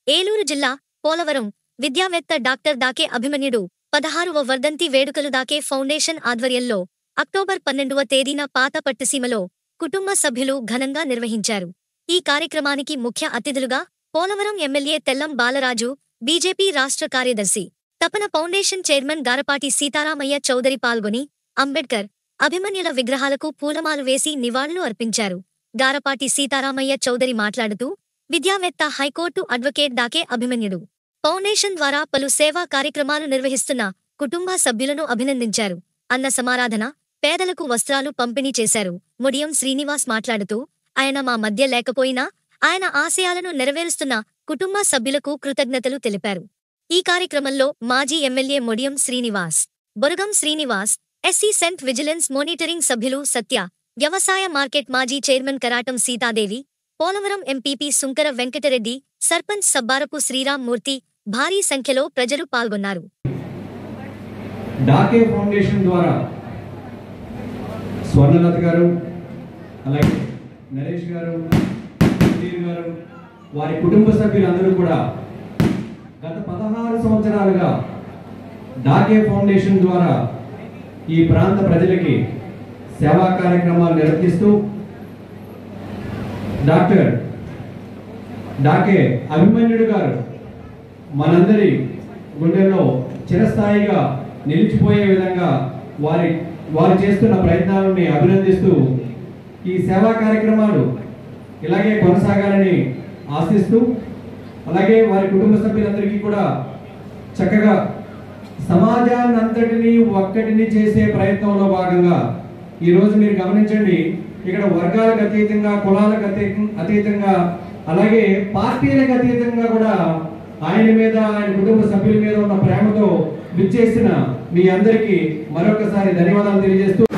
ఏలూరు జిల్లా పోలవరం విద్యావేత్త డాక్టర్ దాకే అభిమన్యుడు పదహారవ వర్ధంతి వేడుకలు దాకే ఫౌండేషన్ ఆధ్వర్యంలో అక్టోబర్ పన్నెండవ తేదీన పాత పట్టుసీమలో కుటుంబ సభ్యులు ఘనంగా నిర్వహించారు ఈ కార్యక్రమానికి ముఖ్య అతిథులుగా పోలవరం ఎమ్మెల్యే తెల్లం బాలరాజు బీజేపీ రాష్ట్ర కార్యదర్శి తపన ఫౌండేషన్ చైర్మన్ గారపాటి సీతారామయ్య చౌదరి పాల్గొని అంబేడ్కర్ అభిమన్యుల విగ్రహాలకు పూలమాలు వేసి నివాళులు అర్పించారు గారపాటి సీతారామయ్య చౌదరి మాట్లాడుతూ విద్యావేత్త హైకోర్టు అడ్వకేట్ దాకే అభిమన్యుడు ఫౌండేషన్ ద్వారా పలు సేవా కార్యక్రమాలు నిర్వహిస్తున్న కుటుంబ సభ్యులను అభినందించారు అన్న సమారాధన పేదలకు వస్త్రాలు పంపిణీ చేశారు ముడియం శ్రీనివాస్ మాట్లాడుతూ ఆయన మా మధ్య లేకపోయినా ఆయన ఆశయాలను నెరవేరుస్తున్న కుటుంబ సభ్యులకు కృతజ్ఞతలు తెలిపారు ఈ కార్యక్రమంలో మాజీ ఎమ్మెల్యే ముడియం శ్రీనివాస్ బొరగం శ్రీనివాస్ ఎస్సీ సెంట్ విజిలెన్స్ మోనిటరింగ్ సభ్యులు సత్య వ్యవసాయ మార్కెట్ మాజీ చైర్మన్ కరాటం సీతాదేవి పోలవరం ఎంపీపీ సుంకర వెంకటరెడ్డి సర్పంచ్ సబ్బారపు శ్రీరామ్ మూర్తి భారీ సంఖ్యలో ప్రజలు పాల్గొన్నారు డాకే ఫౌండేషన్ ద్వారా స్వర్ణలత గారు అలాగే నరేష్ గారు సుధీర్ గారు వారి కుటుంబ సభ్యులందరూ కూడా గత పదహారు సంవత్సరాలుగా డాకే ఫౌండేషన్ ద్వారా ఈ ప్రాంత ప్రజలకి సేవా కార్యక్రమాలు నిర్వహిస్తూ డాక్టర్ డాకే అభిమన్యుడు గారు మనందరి గుండెల్లో చిరస్థాయిగా నిలిచిపోయే విధంగా వారి వారు చేస్తున్న ప్రయత్నాలని అభినందిస్తూ ఈ సేవా కార్యక్రమాలు ఇలాగే కొనసాగాలని ఆశిస్తూ అలాగే వారి కుటుంబ సభ్యులందరికీ కూడా చక్కగా సమాజాన్ని అంతటిని ఒక్కటిని చేసే ప్రయత్నంలో భాగంగా ఈరోజు మీరు గమనించండి ఇక్కడ వర్గాలకు అతీతంగా కులాలకు అతీ- అతీతంగా అలాగే పార్టీలకు అతీతంగా కూడా ఆయన మీద ఆయన కుటుంబ సభ్యుల మీద ఉన్న ప్రేమతో విచ్చేసిన మీ అందరికీ మరొకసారి ధన్యవాదాలు తెలియజేస్తూ